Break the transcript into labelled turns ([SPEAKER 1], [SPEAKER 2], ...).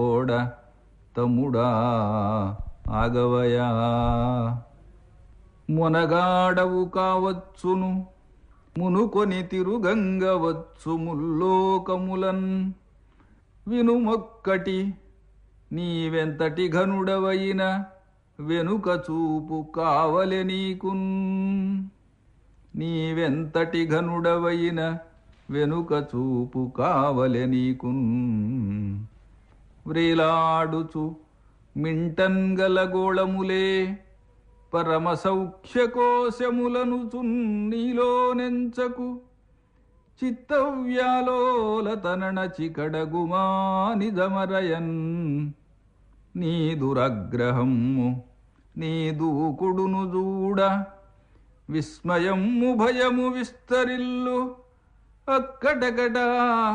[SPEAKER 1] ఓడ తమ్ముడా ఆగవయా మునగాడవు కావచ్చును మునుకొని తిరుగంగవచ్చు ముల్లోకములన్ వినుమొక్కటి నీవెంతటి ఘనుడవైన వెనుక చూపు కావలె నీకున్ నీవెంతటి ఘనుడవైన వెనుక చూపు కావలె నీకున్ వ్రేలాడుచు మింటన్ గలగోళములే పరమ సౌఖ్యకోశములను చున్నీలో నెంచకు చిత్తవ్యాలోలతనణ చికడగుమానిదమరయన్ నీ దురగ్రహము నీ దూకుడును చూడ విస్మయము భయము విస్తరిల్లు అక్కడకడా